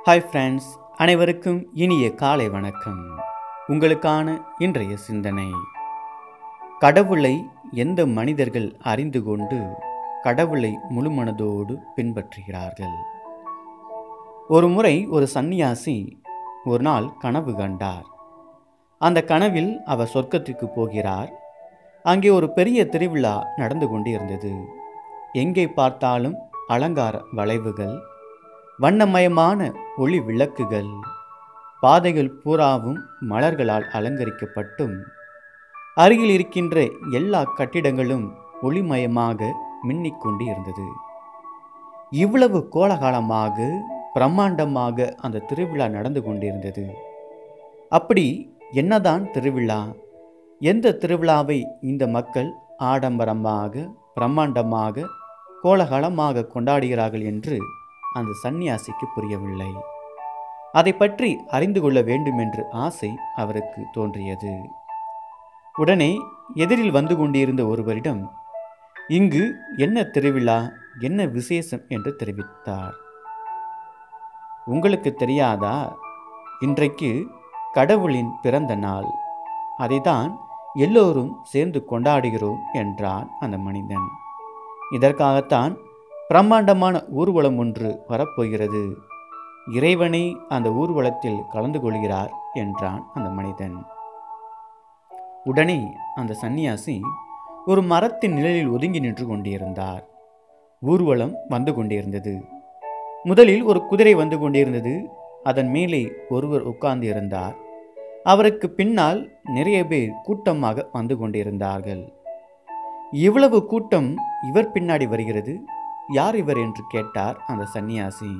hi friends அனைவருக்கும் இனிய காலை வணக்கம் உங்களுக்கான இன்றைய சிந்தனை கடவுளை எந்த மனிதர்கள் அறிந்து கொண்டு கடவுளை முழுமனதோடு பின்பற்றுகிறார்கள் ஒரு முறை ஒரு சந்நியாசி ஒரு நாள் கனவு கண்டார் அந்த கனவில் அவர் சொர்க்கத்திற்கு போகிறார் அங்கே ஒரு பெரிய திருவிழா நடந்து கொண்டிருந்தது எங்கே பார்த்தாலும் அலங்கார வளைவுகள் வண்ணமயமான ஒளி விளக்குகள் பாதைகள் பூராவும் மலர்களால் அலங்கரிக்கப்பட்டும் அருகில் இருக்கின்ற எல்லா கட்டிடங்களும் ஒளிமயமாக மின்னிக் கொண்டு இருந்தது இவ்வளவு கோலாகலமாக பிரம்மாண்டமாக அந்த திருவிழா நடந்து கொண்டிருந்தது அப்படி என்னதான் திருவிழா எந்த திருவிழாவை இந்த மக்கள் ஆடம்பரமாக பிரம்மாண்டமாக கோலாகலமாக கொண்டாடுகிறார்கள் என்று அந்த சந்நியாசிக்கு புரியவில்லை அதை பற்றி அறிந்து கொள்ள வேண்டும் என்று ஆசை அவருக்கு தோன்றியது உடனே எதிரில் வந்து கொண்டிருந்த ஒருவரிடம் இங்கு என்ன திருவிழா என்ன விசேஷம் என்று தெரிவித்தார் உங்களுக்கு தெரியாதா இன்றைக்கு கடவுளின் பிறந்த நாள் அதைதான் எல்லோரும் சேர்ந்து கொண்டாடுகிறோம் என்றான் அந்த மனிதன் இதற்காகத்தான் பிரம்மாண்டமான ஊர்வலம் ஒன்று வரப்போகிறது இறைவனை அந்த ஊர்வலத்தில் கலந்து கொள்கிறார் என்றான் அந்த மனிதன் உடனே அந்த சந்நியாசி ஒரு மரத்தின் நிழலில் ஒதுங்கி நின்று கொண்டிருந்தார் ஊர்வலம் வந்து கொண்டிருந்தது முதலில் ஒரு குதிரை வந்து கொண்டிருந்தது அதன் மேலே ஒருவர் உட்கார்ந்து இருந்தார் அவருக்கு பின்னால் நிறைய பேர் கூட்டமாக வந்து கொண்டிருந்தார்கள் இவ்வளவு கூட்டம் இவர் பின்னாடி வருகிறது யார் இவர் என்று கேட்டார் அந்த சந்நியாசி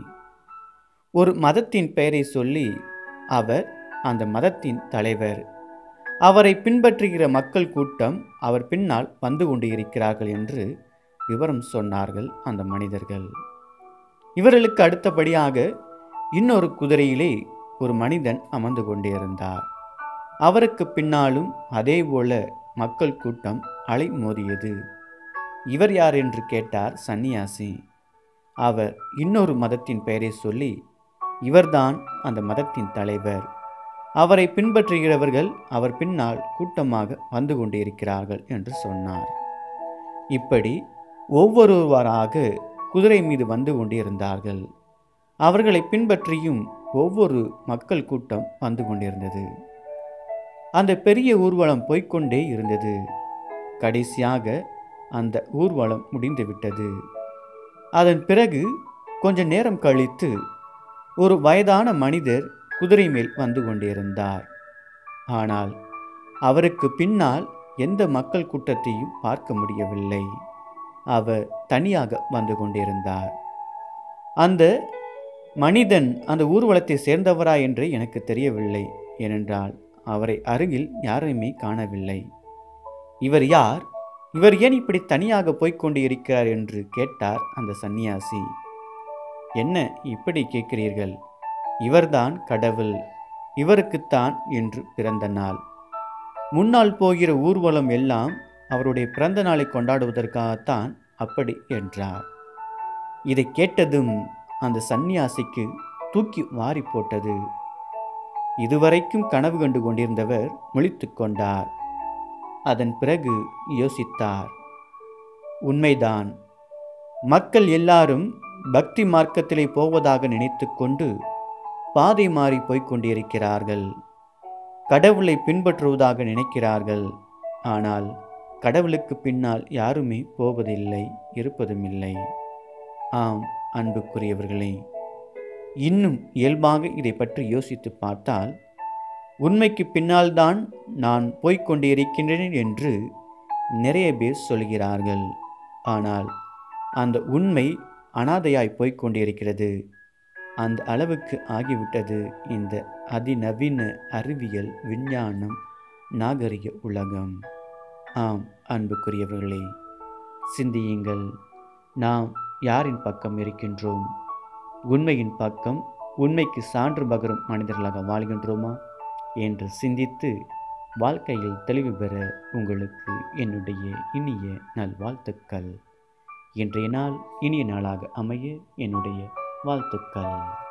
ஒரு மதத்தின் பெயரை சொல்லி அவர் அந்த மதத்தின் தலைவர் அவரை பின்பற்றுகிற மக்கள் கூட்டம் அவர் பின்னால் வந்து கொண்டு இருக்கிறார்கள் என்று விவரம் சொன்னார்கள் அந்த மனிதர்கள் இவர்களுக்கு அடுத்தபடியாக இன்னொரு குதிரையிலே ஒரு மனிதன் அமர்ந்து கொண்டிருந்தார் அவருக்கு பின்னாலும் அதேபோல மக்கள் கூட்டம் அலை மோதியது இவர் யார் என்று கேட்டார் சந்நியாசி அவர் இன்னொரு மதத்தின் பெயரை சொல்லி இவர்தான் அந்த மதத்தின் தலைவர் அவரை பின்பற்றுகிறவர்கள் அவர் பின்னால் கூட்டமாக வந்து கொண்டிருக்கிறார்கள் என்று சொன்னார் இப்படி ஒவ்வொருவராக குதிரை மீது வந்து கொண்டிருந்தார்கள் அவர்களை பின்பற்றியும் ஒவ்வொரு மக்கள் கூட்டம் வந்து கொண்டிருந்தது அந்த பெரிய ஊர்வலம் போய்க்கொண்டே இருந்தது கடைசியாக அந்த ஊர்வலம் முடிந்துவிட்டது அதன் பிறகு கொஞ்ச நேரம் கழித்து ஒரு வயதான மனிதர் குதிரை மேல் வந்து கொண்டிருந்தார் ஆனால் அவருக்கு பின்னால் எந்த மக்கள் கூட்டத்தையும் பார்க்க முடியவில்லை அவர் தனியாக வந்து கொண்டிருந்தார் அந்த மனிதன் அந்த ஊர்வலத்தை சேர்ந்தவரா என்று எனக்கு தெரியவில்லை ஏனென்றால் அவரை அருகில் யாரையுமே காணவில்லை இவர் யார் இவர் ஏன் இப்படி தனியாக போய்க்கொண்டு இருக்கிறார் என்று கேட்டார் அந்த சந்நியாசி என்ன இப்படி கேட்கிறீர்கள் இவர்தான் கடவுள் இவருக்குத்தான் என்று பிறந்த நாள் முன்னால் போகிற ஊர்வலம் எல்லாம் அவருடைய பிறந்த நாளை கொண்டாடுவதற்காகத்தான் அப்படி என்றார் இதை கேட்டதும் அந்த சந்நியாசிக்கு தூக்கி வாரி போட்டது இதுவரைக்கும் கனவு கண்டு கொண்டிருந்தவர் முழித்து கொண்டார் அதன் பிறகு யோசித்தார் உண்மைதான் மக்கள் எல்லாரும் பக்தி மார்க்கத்திலே போவதாக நினைத்து கொண்டு பாதை மாறி போய்க் கொண்டிருக்கிறார்கள் கடவுளை பின்பற்றுவதாக நினைக்கிறார்கள் ஆனால் கடவுளுக்கு பின்னால் யாருமே போவதில்லை இருப்பதும் இல்லை ஆம் அன்புக்குரியவர்களே இன்னும் இயல்பாக இதை பற்றி யோசித்து பார்த்தால் உண்மைக்கு பின்னால்தான் நான் போய்கொண்டிருக்கின்றேன் என்று நிறைய பேர் சொல்கிறார்கள் ஆனால் அந்த உண்மை அனாதையாய் போய்கொண்டிருக்கிறது அந்த அளவுக்கு ஆகிவிட்டது இந்த அதிநவீன அறிவியல் விஞ்ஞானம் நாகரிக உலகம் ஆம் அன்புக்குரியவர்களே சிந்தியுங்கள் நாம் யாரின் பக்கம் இருக்கின்றோம் உண்மையின் பக்கம் உண்மைக்கு சான்று பகரும் மனிதர்களாக வாழ்கின்றோமா என்று சிந்தித்து வாழ்க்கையில் தெளிவு பெற உங்களுக்கு என்னுடைய இனிய நல்வாழ்த்துக்கள் இன்றைய நாள் இனிய நாளாக அமைய என்னுடைய வாழ்த்துக்கள்